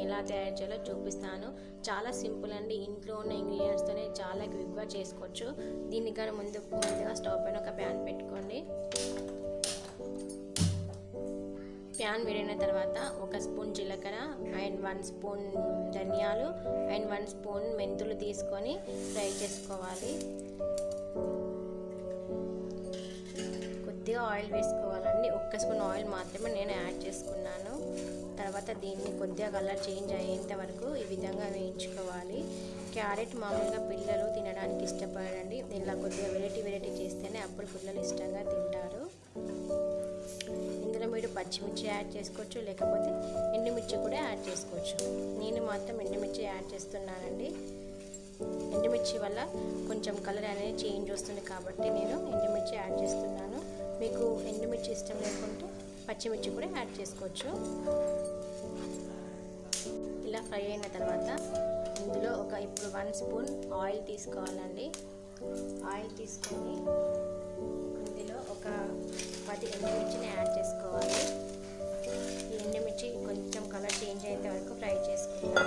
ఎలా తయారు చేయాలో చూపిస్తాను చాలా సింపుల్ అండి ఇంట్లో ఉన్న ఇంగ్రీడియంట్స్తోనే చాలా క్విక్గా చేసుకోవచ్చు దీనికి కానీ ముందు ముందుగా స్టవ్ పైన ఒక ప్యాన్ పెట్టుకోండి ప్యాన్ వేడిన తర్వాత ఒక స్పూన్ జీలకర్ర అండ్ వన్ స్పూన్ ధనియాలు అండ్ వన్ స్పూన్ మెంతులు తీసుకొని ఫ్రై చేసుకోవాలి కొద్దిగా ఆయిల్ వేసుకోవాలండి ఒక్క స్పూన్ ఆయిల్ మాత్రమే నేను యాడ్ చేసుకున్నాను తర్వాత దీన్ని కొద్దిగా కలర్ చేంజ్ అయ్యేంత వరకు ఈ విధంగా వేయించుకోవాలి క్యారెట్ మామూలుగా పిల్లలు తినడానికి ఇష్టపడండి ఇలా కొద్దిగా వెరైటీ వెరైటీ చేస్తేనే అప్పుడు పిల్లలు ఇష్టంగా తింటారు ఇందులో మీరు పచ్చిమిర్చి యాడ్ చేసుకోవచ్చు లేకపోతే ఎండుమిర్చి కూడా యాడ్ చేసుకోవచ్చు నేను మాత్రం ఎండుమిర్చి యాడ్ చేస్తున్నానండి ఎండుమిర్చి వల్ల కొంచెం కలర్ అనేది చేంజ్ వస్తుంది కాబట్టి నేను ఎండుమిర్చి యాడ్ చేస్తున్నాను మీకు ఎండుమిర్చి ఇష్టం లేకుంటే పచ్చిమిర్చి కూడా యాడ్ చేసుకోవచ్చు ఇలా ఫ్రై అయిన తర్వాత ఇందులో ఒక ఇప్పుడు వన్ స్పూన్ ఆయిల్ తీసుకోవాలండి ఆయిల్ తీసుకొని ఇందులో ఒక పది ఎండుమిర్చిని యాడ్ చేసుకోవాలి ఈ ఎండుమిర్చి కొంచెం కలర్ చేంజ్ అయ్యేంత వరకు ఫ్రై చేసుకుంటాం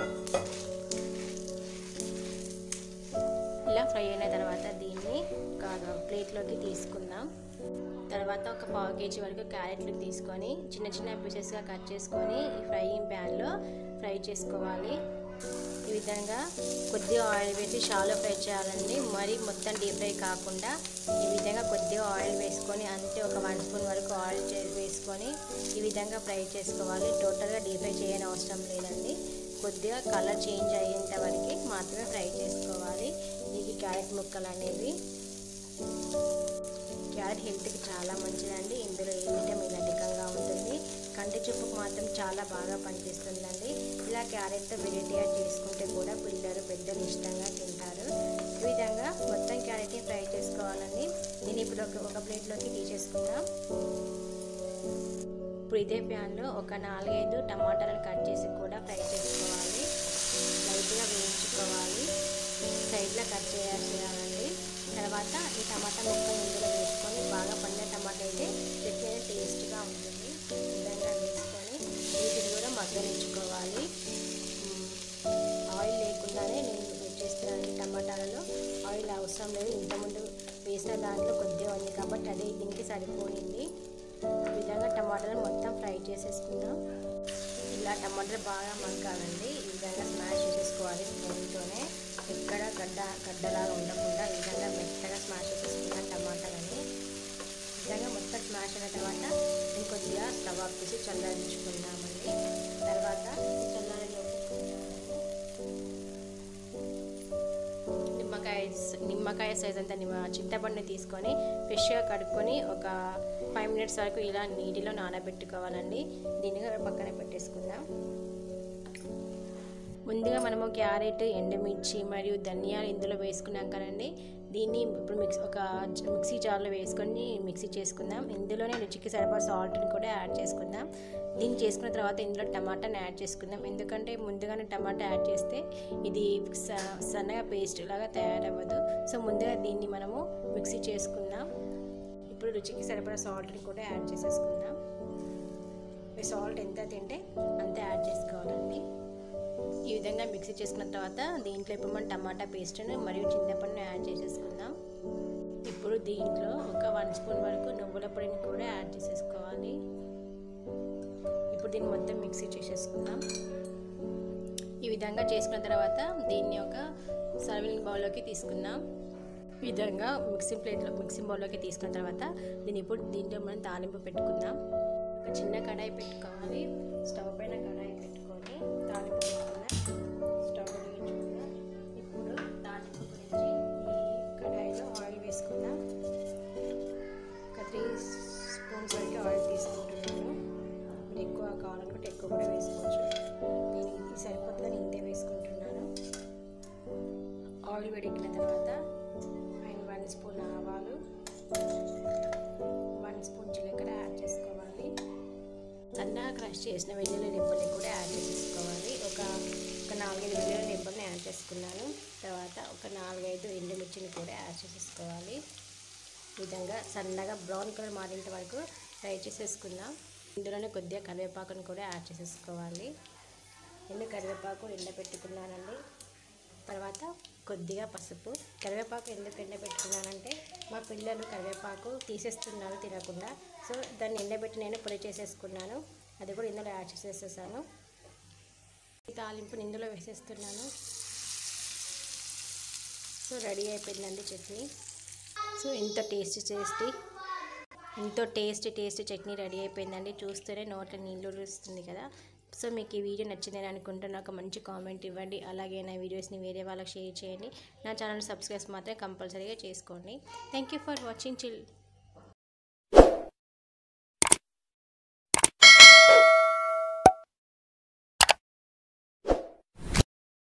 ఇలా ఫ్రై అయిన తర్వాత దీన్ని ఒక ప్లేట్లోకి తీసుకుందాం తర్వాత ఒక పావు కేజీ వరకు క్యారెట్లు తీసుకొని చిన్న చిన్న పీసెస్గా కట్ చేసుకొని ఈ ఫ్రైయింగ్ ప్యాన్లో ఫ్రై చేసుకోవాలి ఈ విధంగా కొద్దిగా ఆయిల్ వేసి షాలో ఫ్రై చేయాలండి మరి మొత్తం డీప్ ఫ్రై కాకుండా ఈ విధంగా కొద్దిగా ఆయిల్ వేసుకొని అంతే ఒక వన్ స్పూన్ వరకు ఆయిల్ వేసుకొని ఈ విధంగా ఫ్రై చేసుకోవాలి టోటల్గా డీప్ ఫ్రై చేయని అవసరం లేదండి కొద్దిగా కలర్ చేంజ్ అయ్యేంత వరకు మాత్రమే ఫ్రై చేసుకోవాలి ఈ క్యారెట్ ముక్కలు అనేవి క్యారెట్ హెల్త్కి చాలా మంచిదండి ఇందులో ఏ విటమిన్ అధికంగా ఉంటుంది కంటి చూపుకు మాత్రం చాలా బాగా పనిచేస్తుందండి ఇలా క్యారెట్తో వెరైటీగా చేసుకుంటే కూడా పిల్లలు పెద్దలు ఇష్టంగా తింటారు ఈ విధంగా మొత్తం క్యారెట్ని ఫ్రై చేసుకోవాలండి దీన్ని ఇప్పుడు ఒక ఒక ప్లేట్లోకి తీసేసుకుందాం ఇప్పుడు ఇదే ప్యాన్లో ఒక నాలుగైదు టమాటాలను కట్ చేసి కూడా ఫ్రై చేసుకోవాలి లైట్గా వేయించుకోవాలి సైడ్లో కట్ చేయాలండి తర్వాత ఈ టమాటా ముక్కలు ఇందులో వేసుకొని బాగా పండిన టమాటా అయితే చట్నీ టేస్ట్గా ఉంటుంది విధంగా వేసుకొని వీటిని కూడా మగ్గనించుకోవాలి ఆయిల్ లేకుండానే నేను చేస్తున్నాను ఈ టమాటాలలో ఆయిల్ అవసరం లేదు ఇంతకుముందు వేసిన దాంట్లో కొద్దిగా ఉంది కాబట్టి అదే దీనికి సరిపోయింది ఈ విధంగా టమాటాలు మొత్తం ఫ్రై చేసేసుకుందాం ఇలా టమాటాలు బాగా మగ్గాలండి ఈ విధంగా స్మాష్ చేసేసుకోవాలి స్పూన్తోనే ఎక్కడ గడ్డ గడ్డలాగా ఉండకుండా ఈ విధంగా మెత్తగా స్మాష్ చేసేసుకున్నాం టమాటాలని ఈ విధంగా మొత్తం స్మాష్ అయిన తర్వాత ఇంకొద్దిగా స్టవ్ ఆఫ్ చేసి చల్లారించుకుందామండి తర్వాత చల్లారిలోకి నిమ్మకాయ నిమ్మకాయ సైజ్ అంతా నిమ్మ చింతపండుని తీసుకొని ఫ్రెష్గా కడుక్కొని ఒక ఫైవ్ మినిట్స్ వరకు ఇలా నీటిలో నానబెట్టుకోవాలండి దీన్ని పక్కన పెట్టేసుకుందాం ముందుగా మనము క్యారెట్ ఎండుమిర్చి మరియు ధనియాలు ఇందులో వేసుకున్నాం కదండి దీన్ని ఇప్పుడు మిక్స్ ఒక మిక్సీ జార్లో వేసుకొని మిక్సీ చేసుకుందాం ఇందులోనే రుచికి సరిపడా సాల్ట్ని కూడా యాడ్ చేసుకుందాం దీన్ని చేసుకున్న తర్వాత ఇందులో టమాటాని యాడ్ చేసుకుందాం ఎందుకంటే ముందుగానే టమాటా యాడ్ చేస్తే ఇది సన్నగా పేస్ట్ లాగా తయారవ్వదు సో ముందుగా దీన్ని మనము మిక్సీ చేసుకుందాం ఇప్పుడు రుచికి సరిపడా సాల్ట్ని కూడా యాడ్ చేసేసుకుందాం సాల్ట్ ఎంత తింటే అంతే యాడ్ చేసుకోవాలండి ఈ విధంగా మిక్సీ చేసుకున్న తర్వాత దీంట్లో ఇప్పుడు మనం టమాటా పేస్ట్ను మరియు చింతపండును యాడ్ చేసేసుకుందాం ఇప్పుడు దీంట్లో ఒక వన్ స్పూన్ వరకు నువ్వుల పొడిని కూడా యాడ్ చేసేసుకోవాలి ఇప్పుడు దీన్ని మొత్తం మిక్సీ చేసేసుకుందాం ఈ విధంగా చేసుకున్న తర్వాత దీన్ని ఒక సర్వింగ్ బౌల్లోకి తీసుకుందాం ఈ విధంగా మిక్సింగ్ ప్లేట్లో మిక్సింగ్ బౌల్లోకి తీసుకున్న తర్వాత దీన్ని ఇప్పుడు దీంట్లో మనం తాలింపు పెట్టుకుందాం ఒక చిన్న కడాయి పెట్టుకోవాలి స్టవ్ పైన కడాయి పెట్టుకొని తాలింపు పెట్టుకుందాం స్టవ్ వెలిగించుకుందాం ఇప్పుడు తాలింపు గురించి ఈ కడాయిలో ఆయిల్ వేసుకుందాం ఒక త్రీ స్పూన్స్ వరకు ఆయిల్ తీసుకుంటున్నాను మీరు ఎక్కువ కావాలనుకుంటే ఎక్కువ కూడా వేసుకోవచ్చు నేను ఇది సరిపోతుందని ఇంతే వేసుకుంటున్నాను ఆయిల్ వేడెక్కిన తర్వాత అండ్ వన్ స్పూన్ ఆవాలు వన్ స్పూన్ జీలకర్ర యాడ్ చేసుకోవాలి సన్నగా క్రష్ చేసిన వెల్లుల్లి రెబ్బల్ని కూడా యాడ్ చేసేసుకోవాలి ఒక ఒక నాలుగైదు వెల్లుల్లి రెబ్బల్ని యాడ్ చేసుకున్నాను తర్వాత ఒక నాలుగైదు ఎండుమిర్చిని కూడా యాడ్ చేసేసుకోవాలి ఈ విధంగా సన్నగా బ్రౌన్ కలర్ మారేంత వరకు ఫ్రై చేసేసుకుందాం ఇందులోనే కొద్దిగా కరివేపాకును కూడా యాడ్ చేసేసుకోవాలి ఎందుకు కరివే కరివేపాకు ఎండబెట్టుకున్నానండి తర్వాత కొద్దిగా పసుపు కరివేపాకు ఎందుకు ఎండబెట్టుకున్నానంటే మా పిల్లలు కరివేపాకు తీసేస్తున్నారు తినకుండా సో దాన్ని ఎండబెట్టి నేను పొడి చేసేసుకున్నాను అది కూడా ఇందులో యాడ్ చేసేసేసాను ఈ తాలింపుని ఇందులో వేసేస్తున్నాను సో రెడీ అయిపోయిందండి చట్నీ సో ఎంత టేస్టీ టేస్టీ ఎంతో టేస్టీ టేస్టీ చట్నీ రెడీ అయిపోయిందండి చూస్తేనే నోట్లో నీళ్ళు వస్తుంది కదా సో మీకు ఈ వీడియో నచ్చిందని అనుకుంటున్నా ఒక మంచి కామెంట్ ఇవ్వండి అలాగే నా వీడియోస్ని వేరే వాళ్ళకి షేర్ చేయండి నా ఛానల్ సబ్స్క్రైబ్ మాత్రం కంపల్సరీగా చేసుకోండి thank you for watching chill